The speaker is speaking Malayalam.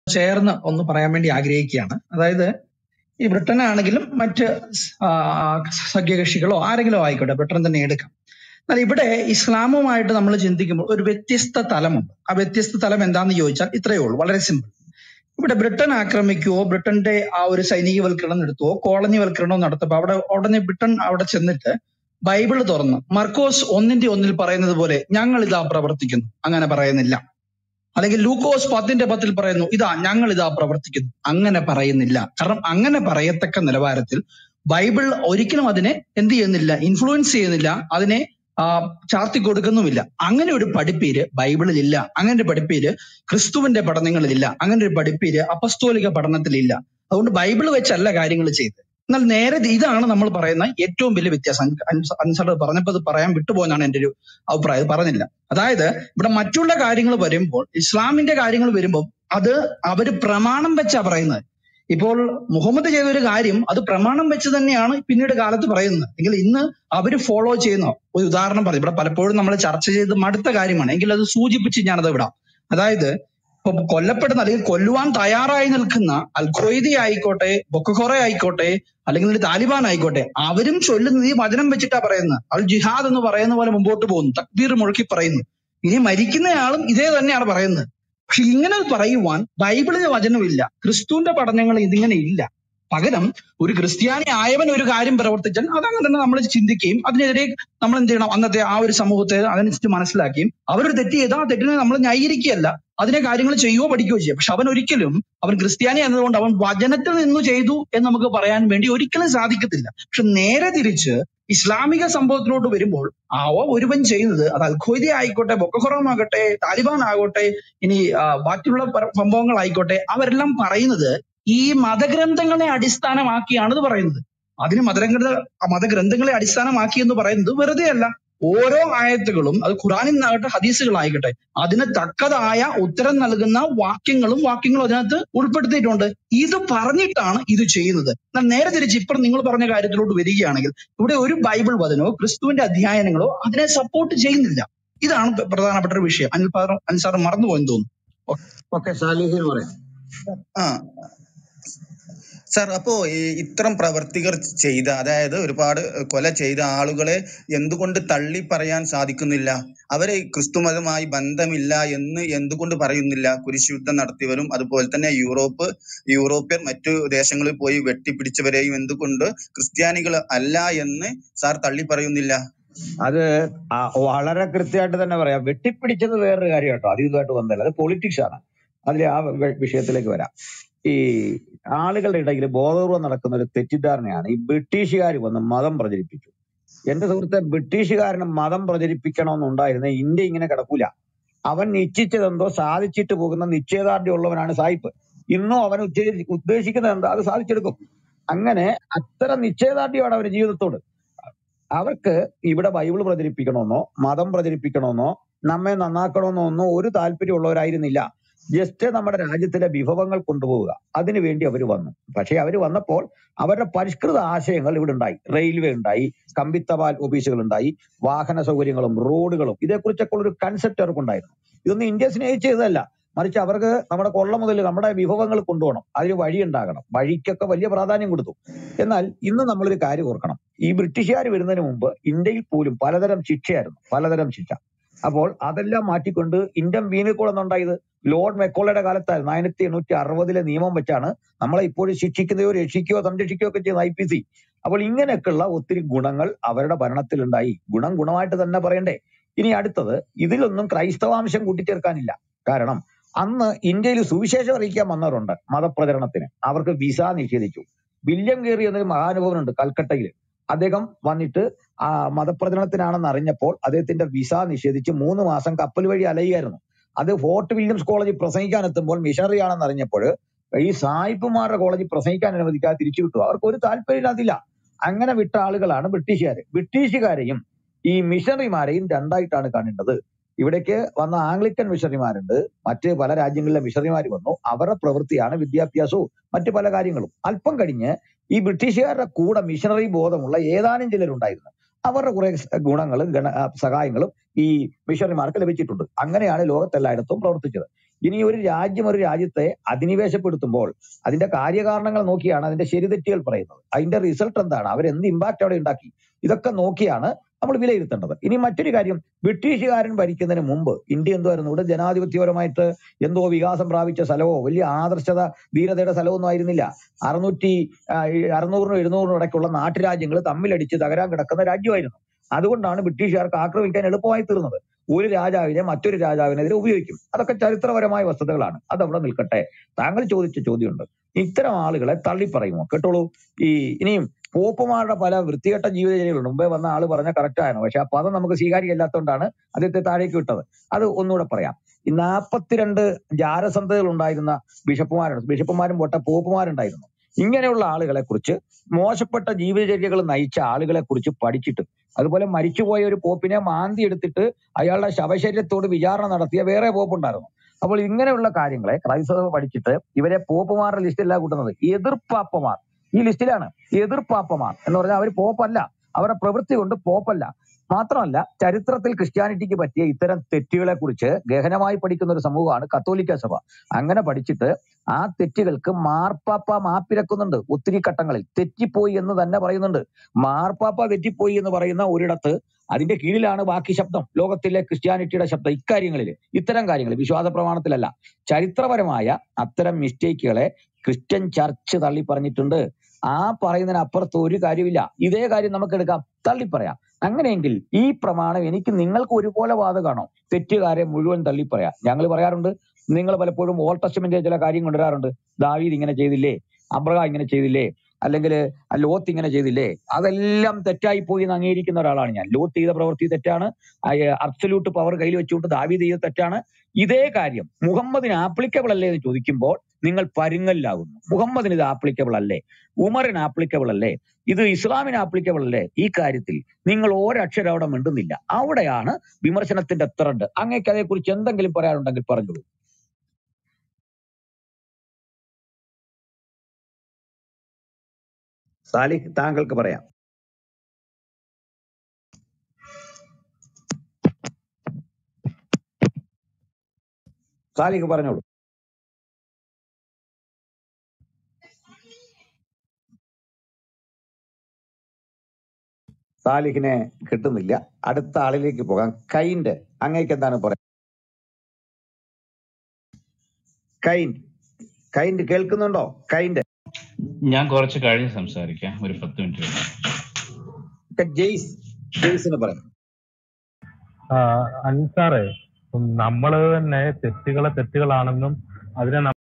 ചേർന്ന് ഒന്ന് പറയാൻ വേണ്ടി ആഗ്രഹിക്കുകയാണ് അതായത് ഈ ബ്രിട്ടൻ ആണെങ്കിലും മറ്റ് ആ, സഖ്യകക്ഷികളോ ആരെങ്കിലും ആയിക്കോട്ടെ ബ്രിട്ടൻ തന്നെ എടുക്കാം എന്നാൽ ഇവിടെ ഇസ്ലാമുമായിട്ട് നമ്മൾ ചിന്തിക്കുമ്പോൾ ഒരു വ്യത്യസ്ത തലമുണ്ട് ആ വ്യത്യസ്ത തലം എന്താണെന്ന് ചോദിച്ചാൽ ഇത്രയേ ഉള്ളൂ വളരെ സിമ്പിൾ ഇവിടെ ബ്രിട്ടൻ ആക്രമിക്കുകയോ ബ്രിട്ടന്റെ ആ ഒരു സൈനികവൽക്കരണം നടത്തുവോ കോളനിവൽക്കരണമോ നടത്തുമ്പോൾ അവിടെ ഉടനെ ബ്രിട്ടൻ അവിടെ ചെന്നിട്ട് ബൈബിൾ തുറന്ന് മർക്കോസ് ഒന്നിന്റെ ഒന്നിൽ പറയുന്നത് പോലെ ഞങ്ങൾ ഇതാ പ്രവർത്തിക്കുന്നു അങ്ങനെ പറയുന്നില്ല അല്ലെങ്കിൽ ലൂക്കോസ് പത്തിന്റെ പത്തിൽ പറയുന്നു ഇതാ ഞങ്ങൾ ഇതാ പ്രവർത്തിക്കുന്നു അങ്ങനെ പറയുന്നില്ല കാരണം അങ്ങനെ പറയത്തക്ക നിലവാരത്തിൽ ബൈബിൾ ഒരിക്കലും അതിനെ എന്ത് ചെയ്യുന്നില്ല ഇൻഫ്ലുവൻസ് ചെയ്യുന്നില്ല അതിനെ ആ, ചാർത്തി കൊടുക്കുന്നുമില്ല അങ്ങനെ ഒരു പഠിപ്പീര് ബൈബിളിൽ ഇല്ല അങ്ങനെ ഒരു പഠിപ്പീര് ക്രിസ്തുവിന്റെ പഠനങ്ങളിലില്ല അങ്ങനെ ഒരു പഠിപ്പീര് അപസ്തോലിക പഠനത്തിലില്ല അതുകൊണ്ട് ബൈബിൾ വെച്ചല്ല കാര്യങ്ങൾ ചെയ്ത് എന്നാൽ നേരെ ഇത് ഇതാണ് നമ്മൾ പറയുന്ന ഏറ്റവും വലിയ വ്യത്യാസം അൻസർ പറഞ്ഞപ്പോൾ അത് പറയാൻ വിട്ടുപോയെന്നാണ് എന്റെ ഒരു അഭിപ്രായം ഇത് പറഞ്ഞില്ല അതായത് ഇവിടെ മറ്റുള്ള കാര്യങ്ങൾ വരുമ്പോൾ ഇസ്ലാമിന്റെ കാര്യങ്ങൾ വരുമ്പോൾ അത് അവര് പ്രമാണം വെച്ചാ പറയുന്നത് ഇപ്പോൾ മുഹമ്മദ് ചെയ്ത ഒരു കാര്യം അത് പ്രമാണം വെച്ച് തന്നെയാണ് പിന്നീട് കാലത്ത് പറയുന്നത് എങ്കിൽ ഇന്ന് അവര് ഫോളോ ചെയ്യുന്ന ഒരു ഉദാഹരണം പറഞ്ഞു ഇവിടെ പലപ്പോഴും നമ്മൾ ചർച്ച ചെയ്ത് മടുത്ത കാര്യമാണ് എങ്കിൽ അത് സൂചിപ്പിച്ച് ഞാനത് വിടാം അതായത് ഇപ്പൊ കൊല്ലപ്പെടുന്ന അല്ലെങ്കിൽ കൊല്ലുവാൻ തയ്യാറായി നിൽക്കുന്ന അൽ ഖ്വയ്ദി ആയിക്കോട്ടെ ബൊക്കഖോറ ആയിക്കോട്ടെ അല്ലെങ്കിൽ ഒരു താലിബാൻ ആയിക്കോട്ടെ അവരും ചൊല്ലുന്നത് ഈ വചനം വെച്ചിട്ടാ പറയുന്നത് അൽ ജിഹാദ് എന്ന് പറയുന്ന പോലെ മുമ്പോട്ട് പോകുന്നു തക്ബീർ മുഴക്കി പറയുന്നു ഇനി മരിക്കുന്നയാളും ഇതേ തന്നെയാണ് പറയുന്നത് പക്ഷെ ഇങ്ങനെ പറയുവാൻ ബൈബിളിന് വചനമില്ല ക്രിസ്തുവിന്റെ പഠനങ്ങൾ ഇതിങ്ങനെ ഇല്ല പകരം ഒരു ക്രിസ്ത്യാനി ആയവൻ ഒരു കാര്യം പ്രവർത്തിച്ചാൽ അതങ്ങനെ തന്നെ നമ്മൾ ചിന്തിക്കുകയും അതിനെതിരെ നമ്മൾ എന്ത് ചെയ്യണം അന്നത്തെ ആ ഒരു സമൂഹത്തെ അതനുസരിച്ച് മനസ്സിലാക്കുകയും അവരൊരു തെറ്റ് ചെയ്താൽ ആ തെറ്റിനെ നമ്മൾ ന്യായീകരിക്കുകയല്ല അതിനെ കാര്യങ്ങൾ ചെയ്യുകയോ പഠിക്കുകയോ ചെയ്യും പക്ഷെ അവൻ ഒരിക്കലും അവൻ ക്രിസ്ത്യാനി എന്നതുകൊണ്ട് അവൻ വചനത്തിൽ നിന്ന് ചെയ്തു എന്ന് നമുക്ക് പറയാൻ വേണ്ടി ഒരിക്കലും സാധിക്കത്തില്ല പക്ഷെ നേരെ തിരിച്ച് ഇസ്ലാമിക സംഭവത്തിലോട്ട് വരുമ്പോൾ അവ ഒരുവൻ ചെയ്യുന്നത് അത് അൽഖ്വയ്ദ ആയിക്കോട്ടെ ബൊക്കഹുറാം ആകട്ടെ താലിബാൻ ആകട്ടെ ഇനി ആ, ബാക്കിയുള്ള പര- സംഭവങ്ങളായിക്കോട്ടെ അവരെല്ലാം പറയുന്നത് ഈ മതഗ്രന്ഥങ്ങളെ അടിസ്ഥാനമാക്കിയാണ് ഇത് പറയുന്നത് അതിന് മതഗ്രന്ഥ മതഗ്രന്ഥങ്ങളെ അടിസ്ഥാനമാക്കി എന്ന് പറയുന്നത് വെറുതെ അല്ല ഓരോ ആയത്തുകളും അത് ഖുറാനിൽ നിന്നാകട്ടെ ഹദീസുകളായിക്കട്ടെ അതിന് തക്കതായ ഉത്തരം നൽകുന്ന വാക്യങ്ങളും വാക്യങ്ങളും അതിനകത്ത് ഉൾപ്പെടുത്തിയിട്ടുണ്ട് ഇത് പറഞ്ഞിട്ടാണ് ഇത് ചെയ്യുന്നത് എന്നാൽ നേരെ തിരിച്ച് ഇപ്പം നിങ്ങൾ പറഞ്ഞ കാര്യത്തിലോട്ട് വരികയാണെങ്കിൽ ഇവിടെ ഒരു ബൈബിൾ വചനമോ ക്രിസ്തുവിന്റെ അധ്യയനങ്ങളോ അതിനെ സപ്പോർട്ട് ചെയ്യുന്നില്ല ഇതാണ് പ്ര- പ്രധാനപ്പെട്ട ഒരു വിഷയം അനിൽ പാറ അൻസാർ മറന്നുപോയെന്ന് തോന്നുന്നു ഓക്കെ സാലിഹിന് പറയാം ആ സാർ അപ്പോ ഈ ഇത്തരം പ്രവർത്തികൾ ചെയ്ത അതായത് ഒരുപാട് കൊല ചെയ്ത ആളുകളെ എന്തുകൊണ്ട് തള്ളി പറയാൻ സാധിക്കുന്നില്ല അവരെ ക്രിസ്തുമതമായി ബന്ധമില്ല എന്ന് എന്തുകൊണ്ട് പറയുന്നില്ല കുരിശുയുദ്ധം നടത്തിയവരും അതുപോലെ തന്നെ യൂറോപ്പ് യൂറോപ്യൻ മറ്റു ദേശങ്ങളിൽ പോയി വെട്ടിപ്പിടിച്ചവരെയും എന്തുകൊണ്ട് ക്രിസ്ത്യാനികൾ അല്ല എന്ന് സാർ തള്ളി പറയുന്നില്ല അത് ആ വളരെ കൃത്യമായിട്ട് തന്നെ പറയാം വെട്ടിപ്പിടിച്ചത് വേറൊരു കാര്യം കേട്ടോ അത് ഇതുമായിട്ട് ബന്ധമില്ല അത് പൊളിറ്റിക്സ് ആണ് അതിൽ ആ വി- വിഷയത്തിലേക്ക് വരാം ഈ ആളുകളുടെ ഇടയിൽ ബോധപൂർവം നടക്കുന്ന ഒരു തെറ്റിദ്ധാരണയാണ് ഈ ബ്രിട്ടീഷുകാർ വന്ന് മതം പ്രചരിപ്പിച്ചു എന്റെ സുഹൃത്തെ ബ്രിട്ടീഷുകാരന് മതം പ്രചരിപ്പിക്കണമെന്നുണ്ടായിരുന്ന ഇന്ത്യ ഇങ്ങനെ കിടക്കൂല അവൻ നിശ്ചയിച്ചതെന്തോ സാധിച്ചിട്ട് പോകുന്ന നിശ്ചയദാർഢ്യം ഉള്ളവനാണ് സായിപ്പ് ഇന്നും അവൻ ഉദ്ദേശി- ഉദ്ദേശിക്കുന്നത് എന്താ അത് സാധിച്ചെടുക്കും അങ്ങനെ അത്തരം നിശ്ചയദാർഢ്യമാണ് അവരുടെ ജീവിതത്തോട് അവർക്ക് ഇവിടെ ബൈബിൾ പ്രചരിപ്പിക്കണമെന്നോ മതം പ്രചരിപ്പിക്കണമെന്നോ നമ്മെ നന്നാക്കണമെന്നോ ഒന്നും ഒരു താല്പര്യമുള്ളവരായിരുന്നില്ല ജസ്റ്റ് നമ്മുടെ രാജ്യത്തിലെ വിഭവങ്ങൾ കൊണ്ടുപോവുക അതിനു വേണ്ടി അവർ വന്നു പക്ഷേ അവർ വന്നപ്പോൾ അവരുടെ പരിഷ്കൃത ആശയങ്ങൾ ഇവിടെ ഉണ്ടായി റെയിൽവേ ഉണ്ടായി കമ്പിത്തപാൽ ഓഫീസുകൾ ഉണ്ടായി വാഹന സൗകര്യങ്ങളും റോഡുകളും ഇതേക്കുറിച്ചൊക്കെ ഉള്ള ഒരു കൺസെപ്റ്റ് അവർക്കുണ്ടായിരുന്നു ഇതൊന്നും ഇന്ത്യ സ്നേഹിച്ചതല്ല മറിച്ച് അവർക്ക് നമ്മുടെ കൊള്ള മുതൽ നമ്മുടെ വിഭവങ്ങൾ കൊണ്ടുപോകണം അതിന് വഴി ഉണ്ടാകണം വഴിക്കൊക്കെ വലിയ പ്രാധാന്യം കൊടുത്തു എന്നാൽ ഇന്ന് നമ്മളൊരു കാര്യം ഓർക്കണം ഈ ബ്രിട്ടീഷുകാർ വരുന്നതിന് മുമ്പ് ഇന്ത്യയിൽ പോലും പലതരം ശിക്ഷയായിരുന്നു പലതരം ശിക്ഷ അപ്പോൾ അതെല്ലാം മാറ്റിക്കൊണ്ട് ഇന്ത്യൻ പീനൽ കോഡ് എന്നുണ്ടായത് ലോർഡ് മെക്കോളയുടെ കാലത്തായിരുന്നു ആയിരത്തി എണ്ണൂറ്റി അറുപതിലെ നിയമം വെച്ചാണ് നമ്മളെ ഇപ്പോഴും ശിക്ഷിക്കുകയോ രക്ഷിക്കുകയോ സംരക്ഷിക്കുകയോ ഒക്കെ ചെയ്യുന്ന ഐ പി സി അപ്പോൾ ഇങ്ങനെയൊക്കെയുള്ള ഒത്തിരി ഗുണങ്ങൾ അവരുടെ ഭരണത്തിലുണ്ടായി ഗുണം ഗുണമായിട്ട് തന്നെ പറയണ്ടേ ഇനി അടുത്തത് ഇതിലൊന്നും ക്രൈസ്തവാംശം കൂട്ടിച്ചേർക്കാനില്ല കാരണം അന്ന് ഇന്ത്യയിൽ സുവിശേഷം അറിയിക്കാൻ വന്നവരുണ്ട് മതപ്രചരണത്തിന് അവർക്ക് വിസ നിഷേധിച്ചു വില്യം കേറി എന്നൊരു മഹാനുഭവനുണ്ട് കൽക്കട്ടയിൽ അദ്ദേഹം വന്നിട്ട് ആ മതപ്രചരണത്തിനാണെന്ന് അറിഞ്ഞപ്പോൾ അദ്ദേഹത്തിന്റെ വിസ നിഷേധിച്ച് മൂന്ന് മാസം കപ്പൽ വഴി അലയുകയായിരുന്നു അത് ഫോർട്ട് വില്യംസ് കോളേജിൽ പ്രസംഗിക്കാൻ എത്തുമ്പോൾ മിഷണറി ആണെന്ന് അറിഞ്ഞപ്പോൾ ഈ സായിപ്പുമാരുടെ കോളേജിൽ പ്രസംഗിക്കാൻ അനുവദിക്കാതെ തിരിച്ചു വിട്ടു അവർക്ക് ഒരു താല്പര്യമില്ലാതില്ല അങ്ങനെ വിട്ട ആളുകളാണ് ബ്രിട്ടീഷുകാര് ബ്രിട്ടീഷുകാരെയും ഈ മിഷണറിമാരെയും രണ്ടായിട്ടാണ് കാണേണ്ടത് ഇവിടേക്ക് വന്ന ആംഗ്ലിക്കൻ മിഷണറിമാരുണ്ട് മറ്റ് പല രാജ്യങ്ങളിലെ മിഷണറിമാർ വന്നു അവരുടെ പ്രവൃത്തിയാണ് വിദ്യാഭ്യാസവും മറ്റു പല കാര്യങ്ങളും അല്പം കഴിഞ്ഞ് ഈ ബ്രിട്ടീഷുകാരുടെ കൂടെ മിഷണറി ബോധമുള്ള ഏതാനും ചിലരുണ്ടായിരുന്നു അവരുടെ കുറെ ഗുണങ്ങളും ഗണ ആ, സഹായങ്ങളും ഈ മിഷണറിമാർക്ക് ലഭിച്ചിട്ടുണ്ട് അങ്ങനെയാണ് ലോകത്തെല്ലായിടത്തും പ്രവർത്തിച്ചത് ഇനി ഒരു രാജ്യം ഒരു രാജ്യത്തെ അധിനിവേശപ്പെടുത്തുമ്പോൾ അതിന്റെ കാര്യകാരണങ്ങൾ നോക്കിയാണ് അതിന്റെ ശരിതെറ്റുകൾ പറയുന്നത് അതിന്റെ റിസൾട്ട് എന്താണ് അവരെന്ത് ഇമ്പാക്ട് അവിടെ ഉണ്ടാക്കി ഇതൊക്കെ നോക്കിയാണ് നമ്മൾ വിലയിരുത്തേണ്ടത് ഇനി മറ്റൊരു കാര്യം ബ്രിട്ടീഷുകാരൻ ഭരിക്കുന്നതിന് മുമ്പ് ഇന്ത്യ എന്തുമായിരുന്നു ഇവിടെ ജനാധിപത്യപരമായിട്ട് എന്തോ വികാസം പ്രാപിച്ച സ്ഥലമോ വലിയ ആദർശത ധീരതയുടെ സ്ഥലമൊന്നും ആയിരുന്നില്ല അറുന്നൂറ്റി ആ, ഈ അറുന്നൂറിനും എഴുന്നൂറിനും ഇടയ്ക്കുള്ള നാട്ടുരാജ്യങ്ങൾ തമ്മിലടിച്ച് തകരാൻ കിടക്കുന്ന രാജ്യമായിരുന്നു അതുകൊണ്ടാണ് ബ്രിട്ടീഷുകാർക്ക് ആക്രമിക്കാൻ എളുപ്പമായി തീർന്നത് ഒരു രാജാവിനെ മറ്റൊരു രാജാവിനെതിരെ ഉപയോഗിക്കും അതൊക്കെ ചരിത്രപരമായ വസ്തുതകളാണ് അതവിടെ നിൽക്കട്ടെ താങ്കൾ ചോദിച്ച ചോദ്യമുണ്ട് ഇത്തരം ആളുകളെ തള്ളിപ്പറയുമോ കേട്ടോളൂ ഈ ഇനിയും പോപ്പുമാരുടെ പല വൃത്തികെട്ട ജീവിതചര്യകളുണ്ട് മുമ്പേ വന്ന ആള് പറഞ്ഞ കറക്റ്റ് ആണ് പക്ഷെ ആ പദം നമുക്ക് സ്വീകാര്യമല്ലാത്തതുകൊണ്ടാണ് അദ്ദേഹത്തെ താഴേക്ക് വിട്ടത് അത് ഒന്നുകൂടെ പറയാം ഈ നാൽപ്പത്തിരണ്ട് ജാരസന്ധതകൾ ഉണ്ടായിരുന്ന ബിഷപ്പുമാരുണ്ട് ബിഷപ്പുമാരും പോട്ടെ പോപ്പുമാരുണ്ടായിരുന്നു ഇങ്ങനെയുള്ള ആളുകളെ കുറിച്ച് മോശപ്പെട്ട ജീവിതചര്യകൾ നയിച്ച ആളുകളെ കുറിച്ച് പഠിച്ചിട്ട് അതുപോലെ മരിച്ചുപോയ ഒരു പോപ്പിനെ മാന്തി എടുത്തിട്ട് അയാളുടെ ശവശരീരത്തോട് വിചാരണ നടത്തിയ വേറെ പോപ്പ് ഉണ്ടായിരുന്നു അപ്പോൾ ഇങ്ങനെയുള്ള കാര്യങ്ങളെ ക്രൈസ്തവ പഠിച്ചിട്ട് ഇവരെ പോപ്പുമാരുടെ ലിസ്റ്റിലല്ല കൂട്ടുന്നത് എതിർപ്പാപ്പമാർ ഈ ലിസ്റ്റിലാണ് എതിർപ്പാപ്പമാർ എന്ന് പറഞ്ഞാൽ അവർ പോപ്പല്ല അവരുടെ പ്രവൃത്തി കൊണ്ട് പോപ്പല്ല മാത്രമല്ല ചരിത്രത്തിൽ ക്രിസ്ത്യാനിറ്റിക്ക് പറ്റിയ ഇത്തരം തെറ്റുകളെ കുറിച്ച് ഗഹനമായി പഠിക്കുന്ന ഒരു സമൂഹമാണ് കത്തോലിക്ക സഭ അങ്ങനെ പഠിച്ചിട്ട് ആ തെറ്റുകൾക്ക് മാർപ്പാപ്പ മാപ്പിരക്കുന്നുണ്ട് ഒത്തിരി ഘട്ടങ്ങളിൽ തെറ്റിപ്പോയി എന്ന് തന്നെ പറയുന്നുണ്ട് മാർപ്പാപ്പ തെറ്റിപ്പോയി എന്ന് പറയുന്ന ഒരിടത്ത് അതിന്റെ കീഴിലാണ് ബാക്കി ശബ്ദം ലോകത്തിലെ ക്രിസ്ത്യാനിറ്റിയുടെ ശബ്ദം ഇക്കാര്യങ്ങളിൽ ഇത്തരം കാര്യങ്ങൾ വിശ്വാസ പ്രമാണത്തിലല്ല ചരിത്രപരമായ അത്തരം മിസ്റ്റേക്കുകളെ ക്രിസ്ത്യൻ ചർച്ച് തള്ളി പറഞ്ഞിട്ടുണ്ട് ആ പറയുന്നതിന് അപ്പുറത്ത് ഒരു കാര്യമില്ല ഇതേ കാര്യം നമുക്ക് എടുക്കാം തള്ളിപ്പറയാം അങ്ങനെയെങ്കിൽ ഈ പ്രമാണം എനിക്ക് നിങ്ങൾക്ക് ഒരുപോലെ ബാധകമാണോ തെറ്റുകാരെ മുഴുവൻ തള്ളിപ്പറയാം ഞങ്ങൾ പറയാറുണ്ട് നിങ്ങൾ പലപ്പോഴും ഓൾഡ് ടെസ്റ്റമെന്റിലെ ചില കാര്യം കൊണ്ടുവരാറുണ്ട് ദാവീദ് ഇങ്ങനെ ചെയ്തില്ലേ അബ്രഹാം ഇങ്ങനെ ചെയ്തില്ലേ അല്ലെങ്കിൽ ലോത്ത് ഇങ്ങനെ ചെയ്തില്ലേ അതെല്ലാം തെറ്റായി പോയി എന്ന് അംഗീകരിക്കുന്ന ഒരാളാണ് ഞാൻ ലോത്ത് ചെയ്ത പ്രവൃത്തി തെറ്റാണ് അബ്സല്യൂട്ട് പവർ കയ്യിൽ വെച്ചുകൊണ്ട് ദാവീദ് ചെയ്തത് തെറ്റാണ് ഇതേ കാര്യം മുഹമ്മദിന് ആപ്ലിക്കബിൾ അല്ലേ എന്ന് ചോദിക്കുമ്പോൾ നിങ്ങൾ പരുങ്ങലിലാകുന്നു മുഹമ്മദിന് ഇത് ആപ്ലിക്കബിൾ അല്ലേ ഉമറിന് ആപ്ലിക്കബിൾ അല്ലേ ഇത് ഇസ്ലാമിന് ആപ്ലിക്കബിൾ അല്ലേ ഈ കാര്യത്തിൽ നിങ്ങൾ ഒരക്ഷരം അവിടെ മിണ്ടുന്നില്ല അവിടെയാണ് വിമർശനത്തിന്റെ ത്രണ്ട് അങ്ങേക്ക് അതേക്കുറിച്ച് എന്തെങ്കിലും പറയാനുണ്ടെങ്കിൽ പറഞ്ഞോളൂ സാലിഹ് താങ്കൾക്ക് പറയാം സാലിഹ് പറഞ്ഞോളൂ സാലിഹിനെ കിട്ടുന്നില്ല അടുത്ത ആളിലേക്ക് പോകാം കൈൻഡ് അങ്ങേക്ക് എന്താണ് പറയാം കൈൻഡ് കൈൻഡ് കേൾക്കുന്നുണ്ടോ കൈൻഡ് ഞാൻ കുറച്ച് കഴിഞ്ഞ് സംസാരിക്കാം ഒരു പത്ത് മിനിറ്റ് കഴിഞ്ഞ് ജെയ്സ് ജെയ്സിന് പറയാം ആ, അൻസാറേ ഇപ്പം നമ്മള് തന്നെ തെറ്റുകളെ തെറ്റുകളാണെന്നും അതിനെ